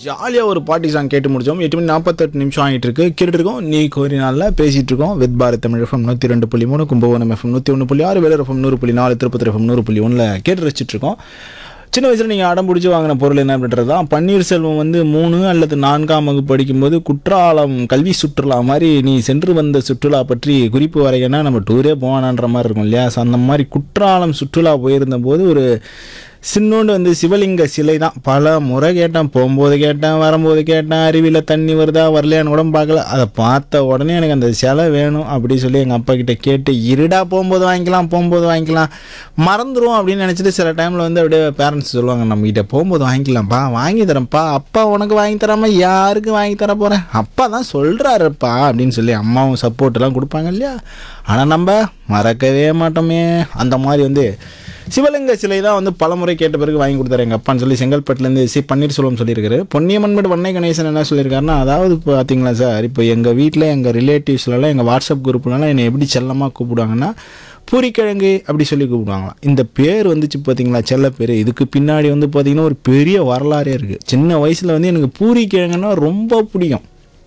ஜாலியாக ஒரு பாட்டி சாங் கேட்டு முடிச்சோம் எட்டு மணி நாற்பத்தெட்டு நிமிஷம் ஆகிட்டு இருக்கு கேட்டுட்டு இருக்கோம் நீ கோரி நாளில் பேசிட்டு இருக்கோம் வித் பாரத் தமிழ் எஃப்எம் நூற்றி ரெண்டு புள்ளி மூணு கும்பகோணம் எஃப்எம் நூற்றி ஒன்று புள்ளி ஆறு வேலர் எஃப்எம் நூறு புள்ளி நாலு திருப்பத்தூர் எஃப்எம் நூறு புள்ளி ஒன்றில் கேட்டு ரசிச்சிட்டு இருக்கோம் சின்ன வயசில் நீங்கள் அடம் பிடிச்சி வாங்கின பொருள் என்ன அப்படின்றது தான் பன்னீர்செல்வம் வந்து மூணு அல்லது நான்காம் வகுப்பு படிக்கும்போது குற்றாலம் கல்வி சுற்றுலா மாதிரி நீ சென்று வந்த சுற்றுலா பற்றி குறிப்பு வரையனா நம்ம டூரே போவானான்ற மாதிரி இருக்கும் இல்லையா ஸோ அந்த மாதிரி குற்றாலம் சுற்றுலா போயிருந்த போது ஒரு சின்னோண்டு வந்து சிவலிங்க சிலை தான் பல முறை கேட்டேன் போகும்போது கேட்டேன் வரும்போது கேட்டேன் அருவியில் தண்ணி வருதா வரலையான்னு கூட பார்க்கல அதை பார்த்த உடனே எனக்கு அந்த சிலை வேணும் அப்படி சொல்லி எங்கள் அப்பா கிட்ட கேட்டு இருடா போகும்போது வாங்கிக்கலாம் போகும்போது வாங்கிக்கலாம் மறந்துடும் அப்படின்னு நினச்சிட்டு சில டைமில் வந்து அப்படியே பேரண்ட்ஸ் சொல்லுவாங்க நம்ம கிட்ட போகும்போது வாங்கிக்கலாம்ப்பா வாங்கி தரேன்ப்பா அப்பா உனக்கு வாங்கி தராம யாருக்கு வாங்கி தர போகிறேன் அப்பா தான் சொல்கிறாருப்பா அப்படின்னு சொல்லி அம்மாவும் சப்போர்ட்லாம் கொடுப்பாங்க இல்லையா ஆனால் நம்ம மறக்கவே மாட்டோமே அந்த மாதிரி வந்து சிவலிங்க சிலை தான் வந்து பலமுறை கேட்ட பிறகு வாங்கி கொடுத்தாரு எங்கள் அப்பான்னு சொல்லி செங்கல்பட்டுலேருந்து சி பன்னீர்செல்வம் சொல்லியிருக்காரு பொன்னியம்மன்மேடு வண்ணை கணேசன் என்ன சொல்லியிருக்காருன்னா அதாவது இப்போ பார்த்தீங்களா சார் இப்போ எங்கள் வீட்டில் எங்கள் ரிலேட்டிவ்ஸ்லலாம் எங்கள் வாட்ஸ்அப் குரூப்லலாம் என்னை எப்படி செல்லமாக கூப்பிடுவாங்கன்னா பூரிக்கிழங்கு அப்படி சொல்லி கூப்பிடுவாங்களாம் இந்த பேர் வந்துச்சு பார்த்தீங்களா செல்ல பேர் இதுக்கு பின்னாடி வந்து பார்த்தீங்கன்னா ஒரு பெரிய வரலாறே இருக்குது சின்ன வயசில் வந்து எனக்கு பூரிக்கிழங்குன்னா ரொம்ப பிடிக்கும்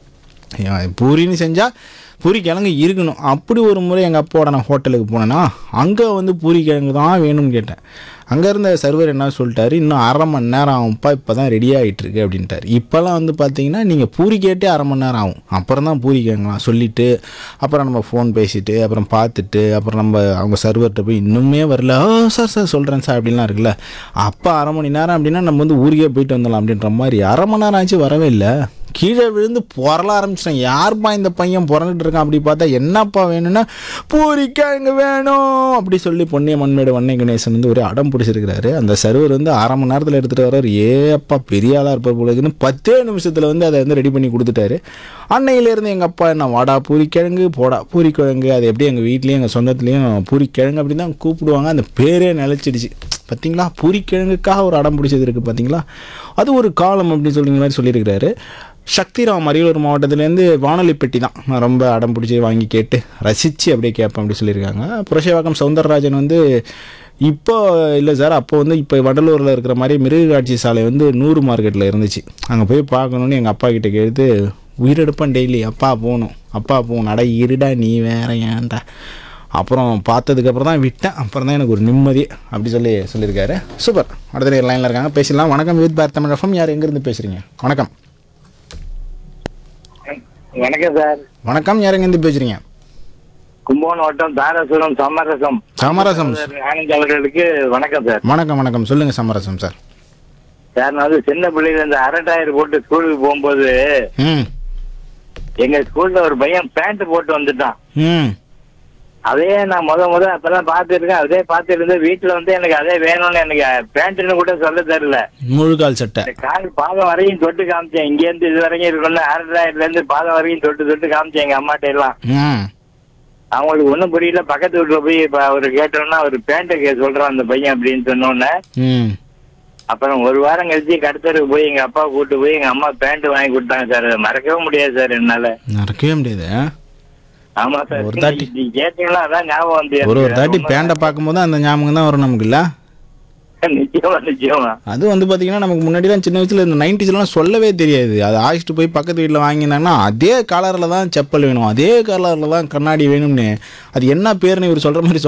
ஏன் பூரின்னு செஞ்சால் பூரி கிழங்கு இருக்கணும் அப்படி ஒரு முறை எங்கள் அப்பாவோட நான் ஹோட்டலுக்கு போனேன்னா அங்கே வந்து பூரி கிழங்கு தான் வேணும்னு கேட்டேன் அங்கே இருந்த சர்வர் என்ன சொல்லிட்டாரு இன்னும் அரை மணி நேரம் ஆகும்ப்பா இப்போ தான் ரெடி ஆகிட்டுருக்கு அப்படின்ட்டார் இப்போல்லாம் வந்து பார்த்தீங்கன்னா நீங்கள் பூரி கேட்டே அரை மணி நேரம் ஆகும் அப்புறம் தான் பூரி கேட்கலாம் சொல்லிவிட்டு அப்புறம் நம்ம ஃபோன் பேசிட்டு அப்புறம் பார்த்துட்டு அப்புறம் நம்ம அவங்க சர்வர்கிட்ட போய் இன்னுமே வரல ஓ சார் சார் சொல்கிறேன் சார் அப்படின்லாம் இருக்குல்ல அப்போ அரை மணி நேரம் அப்படின்னா நம்ம வந்து ஊருக்கே போயிட்டு வந்துடலாம் அப்படின்ற மாதிரி அரை மணி நேரம் ஆச்சு வரவே இல்லை கீழே விழுந்து புரள ஆரம்பிச்சிட்டேன் யாருப்பா இந்த பையன் புறந்துட்டு இருக்கான் அப்படி பார்த்தா என்னப்பா வேணும்னா பூரிக்கிழங்கு வேணும் அப்படி சொல்லி பொன்னிய மண்மேடு வண்ணை கணேசன் வந்து ஒரே அடம் பிடிச்சிருக்கிறாரு அந்த சர்வர் வந்து அரை மணி நேரத்தில் எடுத்துகிட்டு வர்றாரு ஏ அப்பா பெரிய ஆளாக இருப்பார் போல இருக்குன்னு பத்தே நிமிஷத்தில் வந்து அதை வந்து ரெடி பண்ணி கொடுத்துட்டாரு அன்னையிலேருந்து எங்கள் அப்பா என்ன வாடா பூரிக்கிழங்கு போடா பூரிக்கிழங்கு அது எப்படி எங்கள் வீட்லேயும் எங்கள் சொந்தத்துலேயும் பூரிக்கிழங்கு அப்படி தான் கூப்பிடுவாங்க அந்த பேரே நிலச்சிடுச்சு பார்த்தீங்களா பூரிக்கிழங்குக்காக ஒரு அடம் பிடிச்சது இருக்குது பார்த்தீங்களா அது ஒரு காலம் அப்படின்னு சொல்லிங்க மாதிரி சொல்லியிருக்கிறாரு சக்திராம் அரியலூர் மாவட்டத்துலேருந்து வானொலி பெட்டி தான் நான் ரொம்ப அடம் பிடிச்சி வாங்கி கேட்டு ரசித்து அப்படியே கேட்பேன் அப்படி சொல்லியிருக்காங்க புரஷவாக்கம் சவுந்தரராஜன் வந்து இப்போ இல்லை சார் அப்போ வந்து இப்போ வடலூரில் இருக்கிற மாதிரி மிருகக்காட்சி சாலை வந்து நூறு மார்க்கெட்டில் இருந்துச்சு அங்கே போய் பார்க்கணுன்னு எங்கள் அப்பா கிட்ட கேட்டு உயிரெடுப்பேன் டெய்லி அப்பா போகணும் அப்பா போகணும் அட இருடா நீ வேற ஏன்டா அப்புறம் பார்த்ததுக்கப்புறம் தான் விட்டேன் அப்புறம் தான் எனக்கு ஒரு நிம்மதி அப்படி சொல்லி சொல்லியிருக்காரு சூப்பர் அடுத்த லைனில் இருக்காங்க பேசலாம் வணக்கம் வித் பார் தமிழ் எஃப்எம் யார் எங்கேருந்து பேசுகிறீங்க வணக்கம் வணக்கம் சார் வணக்கம் யார் எங்கேருந்து பேசுகிறீங்க கும்பகோணம் வட்டம் தாராசுரம் சமரசம் சமரசம் ஆனந்த் அவர்களுக்கு வணக்கம் சார் வணக்கம் வணக்கம் சொல்லுங்கள் சமரசம் சார் சார் நான் வந்து சின்ன பிள்ளையில இந்த அரை டயர் போட்டு ஸ்கூலுக்கு போகும்போது ம் எங்க ஸ்கூல்ல ஒரு பையன் பேண்ட் போட்டு வந்துட்டான் ம் அதே நான் முத முத அப்பதான் பார்த்துருக்கேன் அதே பார்த்துட்டு இருந்து வீட்டுல வந்து எனக்கு அதே வேணும்னு எனக்கு பேண்ட்னு கூட சொல்ல தெரியல முழுகால் சட்டை இந்த கால் பாதம் வரையும் தொட்டு காமிச்சேன் இங்க இருந்து இது வரைக்கும் இருக்கும்ல அரை டயர்ல இருந்து பாதம் வரைக்கும் தொட்டு தொட்டு காமிச்சேன் எங்க அம்மாட்ட எல்லாம் ம் அவங்களுக்கு ஒண்ணும் புரியல பக்கத்து வீட்டுல போய் இப்ப அவரு கேட்டோம்னா அவர் பேண்ட்டுக்கு சொல்றான் அந்த பையன் அப்படின்னு சொன்னோன்னே ம் அப்புறம் ஒரு வாரம் கழிச்சு கடத்தருக்கு போய் எங்க அப்பா கூட்டு போய் எங்க அம்மா பேண்ட் வாங்கி கொடுத்தாங்க சார் அதை மறக்கவே முடியாது சார் என்னால நடக்கவே முடியாது ஆ? ஆமா சார் ஒரு தாட்டி- நீங்க கேட்டீங்களா அதான் ஞாபகம் வந்து ஒரு ஒரு தாட்டி பேண்டை பார்க்கும்போது அந்த ஞாபகம் தான் வரும் நமக்கு இல்லை நிச்சயமா நிச்சயமா அது வந்து பார்த்தீங்கன்னா நமக்கு முன்னாடிலாம் சின்ன வயசுல இந்த நைன்டிஸ்லாம் சொல்லவே தெரியாது அது ஆயிட்டு போய் பக்கத்து வீட்டில் வாங்கினாங்கன்னா அதே கலரில் தான் செப்பல் வேணும் அதே கலரில் தான் கண்ணாடி வேணும்னு அது என்ன பேருன்னு இவர் சொல்கிற மாதிரி